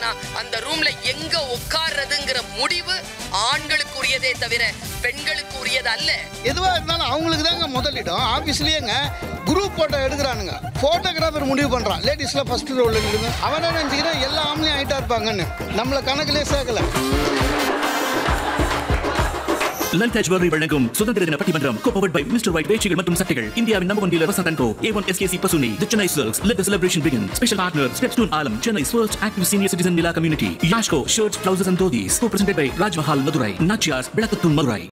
ஆனா அந்த ரூம்ல எங்க உட்கார்றதுங்கிற முடிவு ஆண்களுக்கு உரியதே தவிர பெண்களுக்கு உரியது அல்ல எதுவா இருந்தாலும் அவங்களுக்கு தாங்க முதலிடம் ஆபீஸ்லயேங்க குரூப் போட்டோ எடுக்கிறானுங்க போட்டோகிராஃபர் முடிவு பண்றான் லேடிஸ்ல ஃபர்ஸ்ட் ரோல் இருக்குது அவனே நினைச்சுக்கிறேன் எல்லா ஆம்பளையும் ஆயிட்டா இருப்பாங்கன்னு நம்மள கணக்கிலே சேர்க்கல லலிதா ஜுவல்லரி வழங்கும் சுதந்திர தின பட்டிமன்றம் கோபவட் பை மிஸ்டர் ஒயிட் வேச்சிகள் மற்றும் சட்டைகள் இந்தியாவின் number one dealer Vasanth co A one SKC பசுனி the Chennai silks let the celebration begin special partner stepstone ஆலம் Chennai first active senior citizen விழா கம்யூனிட்டி யாஷ்கோ shirts trousers and dhotis co presented by Rajmahal Madurai Nachiyas விளக்கத்தூன் மதுரை